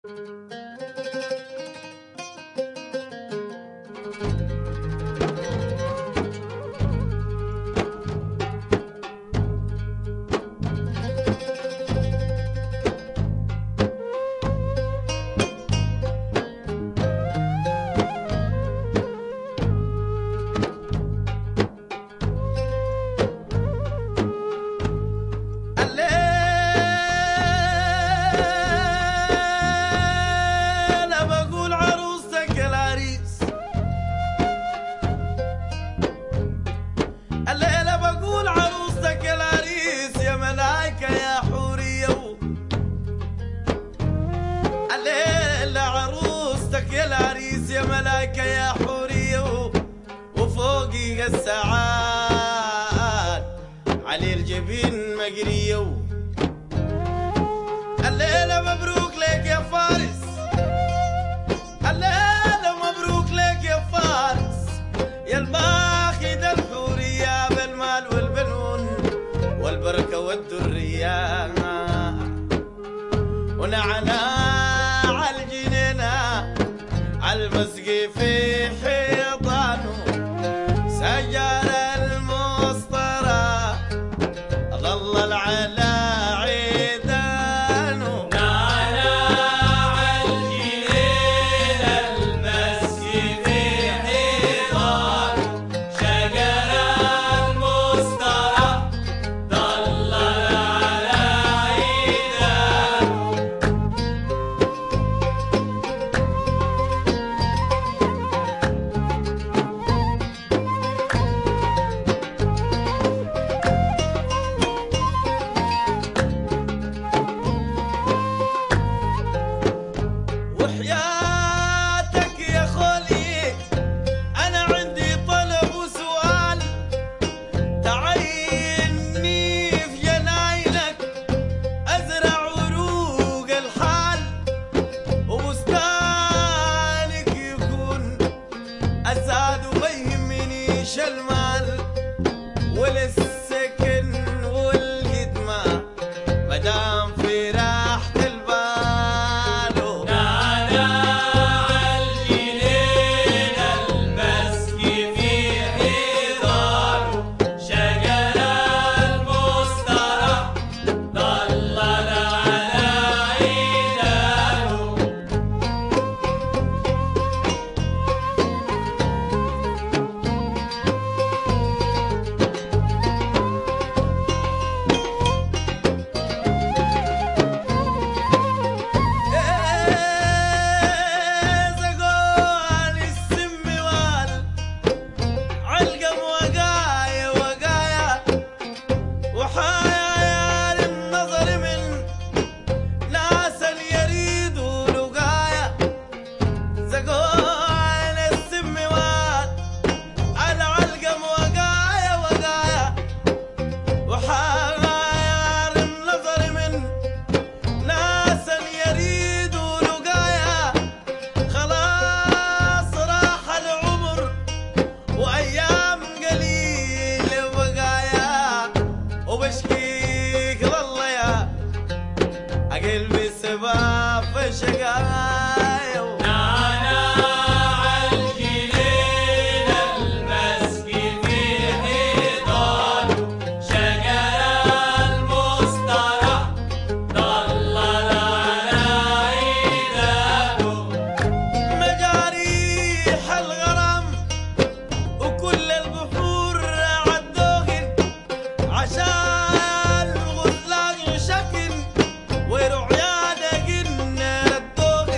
الليلة بقول عروستك العريس الليلة بقول عروستك العريس يا ملايكة يا حورية الليلة عروستك يا العريس يا ملايكة يا حورية وفوقي السعاد علي الجبين مقريه الليلة مبروك لك يا فارس الليلة مبروك لك يا فارس يا الماخذ الحورية بالمال والبنون والبركة والدرية ونعناع الجنينة المسقي في حيطانه سجر المسطرة ظل على عيدانه وحياتك يا خولي أنا عندي طلب وسؤال تعيني في جناينك أزرع ورود الحال وبستانك يكون أسعد وما يهمنيش المال وللسكن والخدمة مدام في راحة البال زقوان السموال علقم وقايا وقايا وحايا النظر من ناس يريد لقايا زقوان السموال العلقم وقايا وقايا وحايا النظر من ناس يريد لقايا خلاص راح العمر وايام قليله بقايا وبشكيك والله يا قلبي سباب في شقايا مجاريح الغرام وكل البحور عالدوغن عشان غزلان شكل ويروح يا دقن الدوغن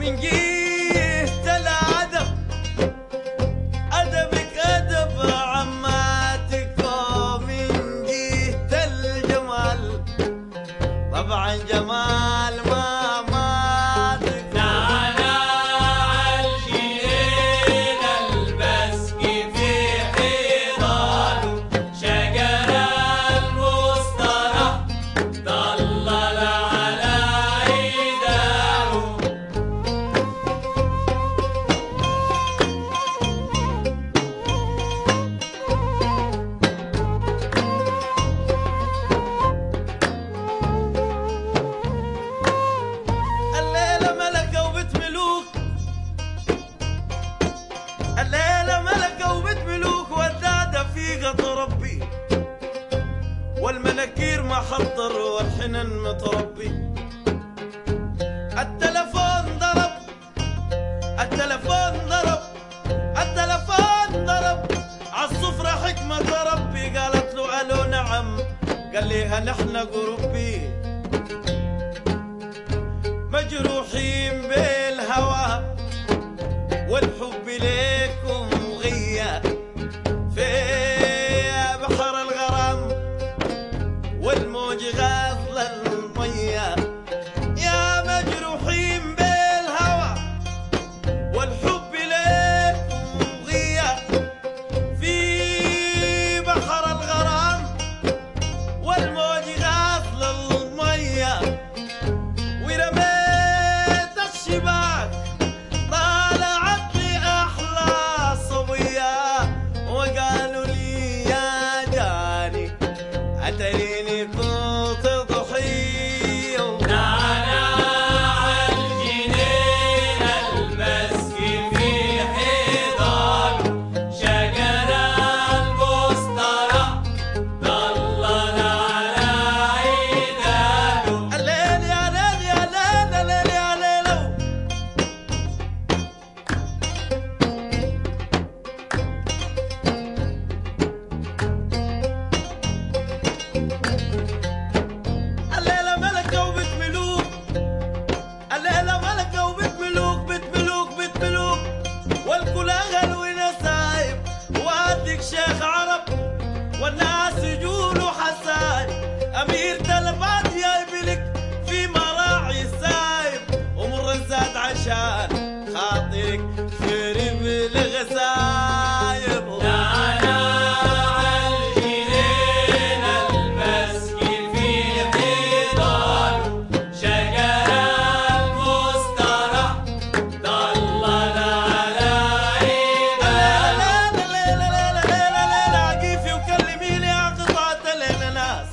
من جهة الأدب أدبك أدب عماتك ومن جهة الجمال طبعا جمال ما ماتك تعالى عالجنين البسك في حضانه شجر المسترح ضلل على عيدانه الليلة ملكة وبت ملوك الليلة ملكة وبت ملوك ودادة في قطر ربي والمناكير ما حضر والحنن متربي التلفون ضرب التلفون ضرب التلفون ضرب عالصفرة حكمة ربي قالت له ألو نعم قال ليها نحن قربي مجروحين بالهوى والحب ليكم غيا في بحر الغرام والموج غاضل المية يا مجروحين بالهوى والحب ليكم غيا في بحر الغرام والموج غاضل المية ورميت الشباك طالعت لي احلى صبيه وقالوا لي يا جاني اتريني كنت ضحيه تعالى عالجنين المسك في حضانه شجر المسترح ضلل على عيدانه الليل يا ليل يا ليل الليل يا ليلو الليلة ملكة وبت ملوك الليلة ملكة وبت ملوك بت ملوك بت ملوك والكل أغل ونسايب وعندك شيخ عرب والناس يجولوا حسايب أمير تلفات جايبلك في مراعي سايب ومر الزاد عشان خاطرك في ربل غسايب تعالى عالجنين المسك في حضانه شجر المسترح ضلل على عيدانه عقيفي وكلميني يا قطعة الاناناس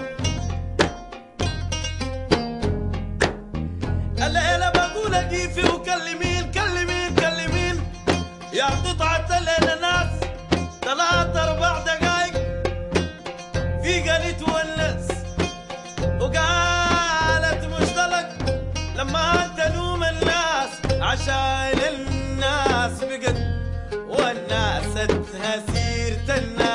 الليلة بقول عقيفي وكلمين كلمين كلمين يا قطعة الاناناس ثلاث اربع دقايق في قالت ونس وقالت مشتلق لما تلوم الناس عشان الناس بقت والناس سيرة الناس